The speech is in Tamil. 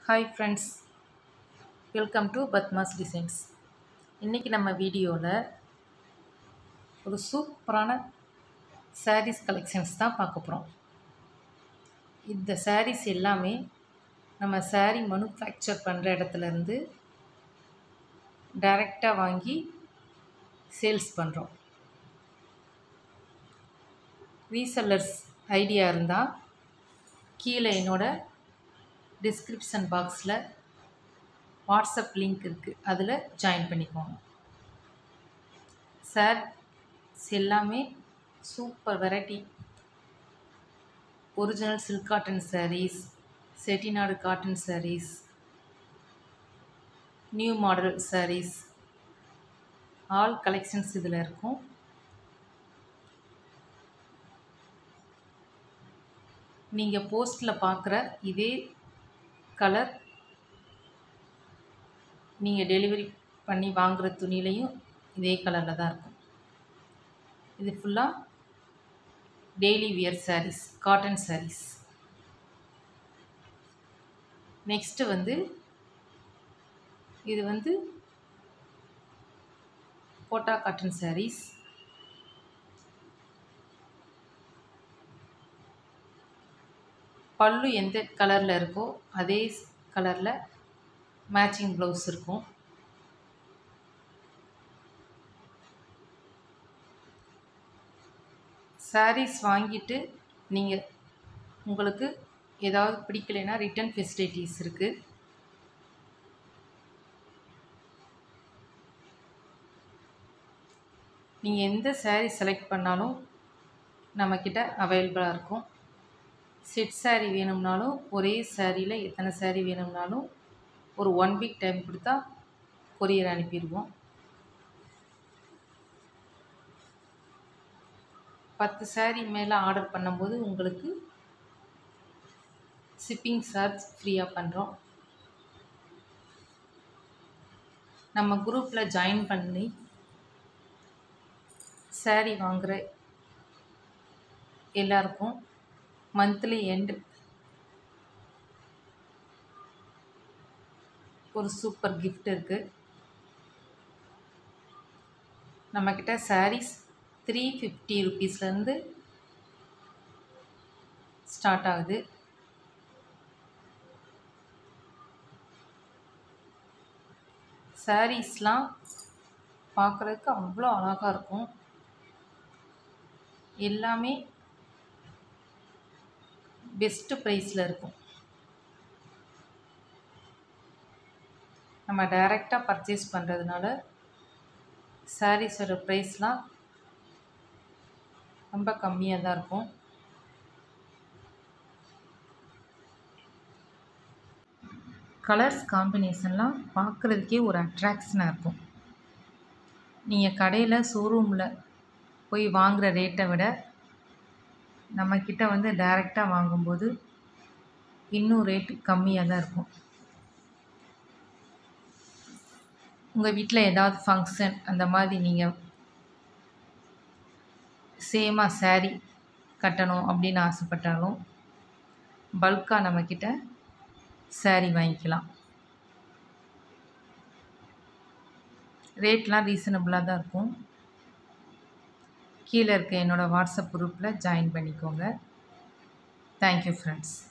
hi friends welcome to Padma's designs இன்றைக்கி நம்ம வீடியோவில் ஒரு சூப்பரான சாரீஸ் கலெக்ஷன்ஸ் தான் பார்க்க போகிறோம் இந்த சாரீஸ் எல்லாமே நம்ம சாரீ மனுஃபேக்சர் பண்ணுற இடத்துலேருந்து டைரெக்டாக வாங்கி சேல்ஸ் பண்ணுறோம் ரீசெல்லர்ஸ் ஐடியா இருந்தால் கீழே என்னோட டிஸ்கிரிப்ஷன் பாக்ஸில் வாட்ஸ்அப் லிங்க் இருக்குது அதில் ஜாயின் பண்ணிக்கோங்க சார் எல்லாமே super variety original silk cotton saris Chettinad cotton saris new model saris all collections இதில் இருக்கும் நீங்கள் போஸ்ட்டில் பார்க்குற இதே கலர் நீங்கள் டெலிவரி பண்ணி வாங்குகிற துணிலையும் இதே கலரில் தான் இருக்கும் இது ஃபுல்லாக daily wear saris cotton saris next வந்து இது வந்து கோட்டா காட்டன் சாரீஸ் பல்லு எந்த கலரில் இருக்கோ அதே கலரில் மேட்சிங் ப்ளவுஸ் இருக்கும் சாரீஸ் வாங்கிட்டு நீங்கள் உங்களுக்கு ஏதாவது பிடிக்கலைன்னா ரிட்டன் ஃபெசிலிட்டிஸ் இருக்குது நீங்கள் எந்த சாரீ செலக்ட் பண்ணாலும் நம்மக்கிட்ட அவைலபிளாக இருக்கும் செட் சாரீ வேணும்னாலும் ஒரே சாரியில் எத்தனை சாரீ வேணும்னாலும் ஒரு ஒன் வீக் டைம் கொடுத்தா கொரியர் அனுப்பிடுவோம் பத்து சாரீ மேலே ஆர்டர் பண்ணும்போது உங்களுக்கு ஷிப்பிங் சார்ஜ் ஃப்ரீயாக பண்ணுறோம் நம்ம குரூப்பில் ஜாயின் பண்ணி சாரீ வாங்குகிற எல்லாருக்கும் மந்த்லி எண்டு ஒரு சூப்பர் கிஃப்ட் இருக்குது நம்மக்கிட்ட சாரீஸ் த்ரீ ஃபிஃப்டி ருபீஸ்லேருந்து ஸ்டார்ட் ஆகுது சாரீஸ்லாம் பார்க்குறதுக்கு அவ்வளோ அழகாக இருக்கும் எல்லாமே பெஸ்ட்டு ப்ரைஸில் இருக்கும் நம்ம டைரெக்டாக பர்ச்சேஸ் பண்ணுறதுனால சாரீஸோட ப்ரைஸ்லாம் ரொம்ப கம்மியாக தான் இருக்கும் கலர்ஸ் காம்பினேஷன்லாம் பார்க்குறதுக்கே ஒரு அட்ராக்ஷனாக இருக்கும் நீங்கள் கடையில் ஷோரூமில் போய் வாங்குகிற ரேட்டை விட நம்மக்கிட்ட வந்து டைரெக்டாக வாங்கும்போது இன்னும் ரேட்டு கம்மியாக தான் இருக்கும் உங்கள் வீட்டில் ஏதாவது ஃபங்க்ஷன் அந்த மாதிரி நீங்கள் சேமாக சாரீ கட்டணும் அப்படின்னு ஆசைப்பட்டாலும் பல்காக நம்மக்கிட்ட சாரீ வாங்கிக்கலாம் ரேட்லாம் ரீசனபிளாக தான் இருக்கும் கீழே இருக்க என்னோடய வாட்ஸ்அப் குரூப்பில் ஜாயின் பண்ணிக்கோங்க தேங்க்யூ ஃப்ரெண்ட்ஸ்